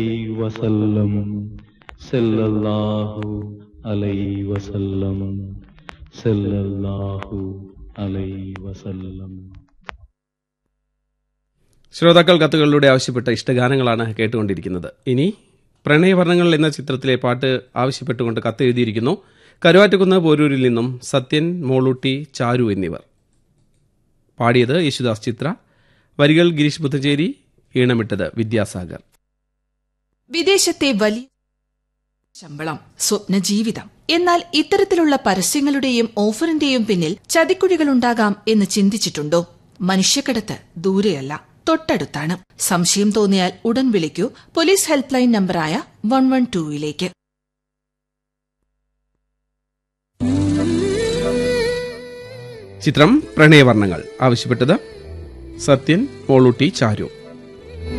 വസല്ലം സല്ലല്ലാഹു അലൈഹി വസല്ലം സല്ലല്ലാഹു അലൈഹി വസല്ലം ശ്രോതാക്കൾ കത്തുകളിലൂടെ ആവശ്യപ്പെട്ട ഇഷ്ടഗാനങ്ങളാണ് കേട്ടുകൊണ്ടിരിക്കുന്നത് ഇനി പ്രണയവർണ്ണങ്ങൾ എന്ന ചിത്രത്തിലെ പാട്ട് ആവശ്യപ്പെട്ടുകൊണ്ട് കത്ത് എഴുതിയിരിക്കുന്നു കരുവാറ്റക്കുന്ന് പോരൂരിൽ നിന്നും സത്യൻ മോളൂട്ടി ചാരു എന്നിവർ പാടിയത് യേശുദാസ് ചിത്ര വരികൾ ഗിരീഷ് ബുദ്ധചേരി ഈണമിട്ടത് വിദ്യാസാഗർ വിദേശത്തെ വലിയ ശമ്പളം സ്വപ്ന ജീവിതം എന്നാൽ ഇത്തരത്തിലുള്ള പരസ്യങ്ങളുടെയും ഓഫറിന്റെയും പിന്നിൽ ചതിക്കുഴികളുണ്ടാകാം എന്ന് ചിന്തിച്ചിട്ടുണ്ടോ മനുഷ്യക്കടത്ത് ദൂരെയല്ല തൊട്ടടുത്താണ് സംശയം തോന്നിയാൽ ഉടൻ വിളിക്കൂ പോലീസ് ഹെൽപ്പ് ലൈൻ നമ്പറായ വൺ വൺ ടൂയിലേക്ക് ചിത്രം പ്രണയവർണ്ണങ്ങൾ ആവശ്യപ്പെട്ടത് സത്യൻ മോളൂട്ടി ചാരു